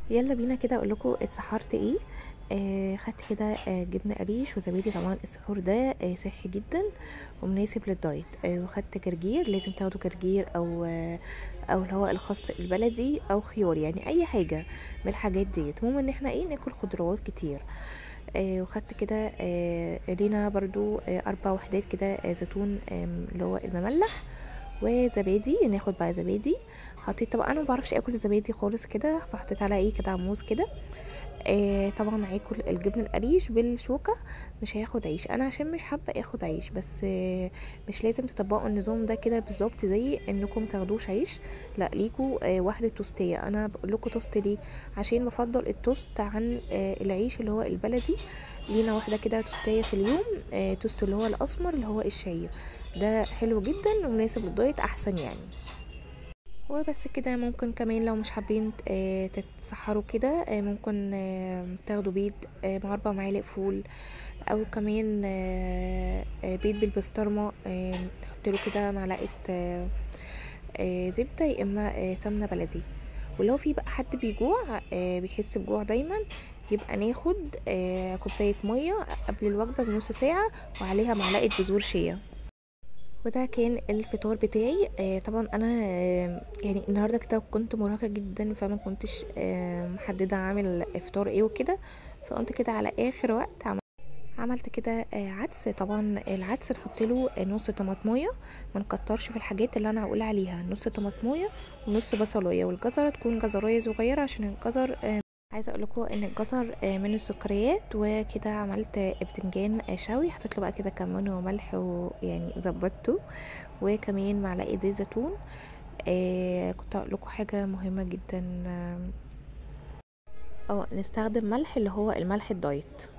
يلا بينا كده اقول لكم اتسحرت ايه آه خدت كده آه جبنه قريش وزبادي طبعا السحور ده آه صحي جدا ومناسب للدايت آه وخدت جرجير لازم تاخدوا جرجير او آه او اللي هو الخس البلدي او خيار يعني اي حاجه من الحاجات ديت المهم ان احنا ايه ناكل خضروات كتير آه وخدت كده آه لينا برضو آه اربع وحدات كده آه زيتون آه اللي هو المملح وزبادي ناخد بقى زبادي حطيت طبعا انا ما بعرفش اكل الزبادي خالص كده فحطيت على ايه كده موز كده آه طبعا هاكل الجبن القريش بالشوكه مش هياخد عيش انا عشان مش حابه اخد عيش بس آه مش لازم تطبقوا النظام ده كده بالظبط زي انكم تاخدوش عيش لا ليكوا آه واحده توستيه انا بقول لكم توست ليه عشان بفضل التوست عن آه العيش اللي هو البلدي لينا واحده كده توستيه في اليوم آه توست اللي هو الاسمر اللي هو الشعير ده حلو جدا ومناسب للدايت احسن يعني وبس كده ممكن كمان لو مش حابين آه تتسحروا كده آه ممكن آه تاخدوا بيض مع اربع معالق فول او كمان بيض بالبسطرمه نحط له كده معلقه زبده يا اما سمنه بلدي ولو في بقى حد بيجوع بيحس بجوع دايما يبقى ناخد كوبايه ميه قبل الوجبه بنص ساعه وعليها معلقه بذور شيا وده كان الفطار بتاعي آه طبعا انا آه يعني النهارده كده كنت مرهقه جدا فما كنتش آه محدده اعمل فطار ايه وكده فقمت كده على اخر وقت عملت عملت كده عدس طبعا العدس نحط له نص طماطمايه ما نكترش في الحاجات اللي انا هقول عليها نص طماطمايه ونص بصلايه والجزره تكون جزرايه صغيره عشان الجزر عايزه اقول لكم ان الجزر من السكريات وكده عملت بتنجان شوي حطيت له بقى كده كمون وملح ويعني ظبطته وكمان معلقه زيت زيتون آه كنت اقول لكم حاجه مهمه جدا اه نستخدم ملح اللي هو الملح الدايت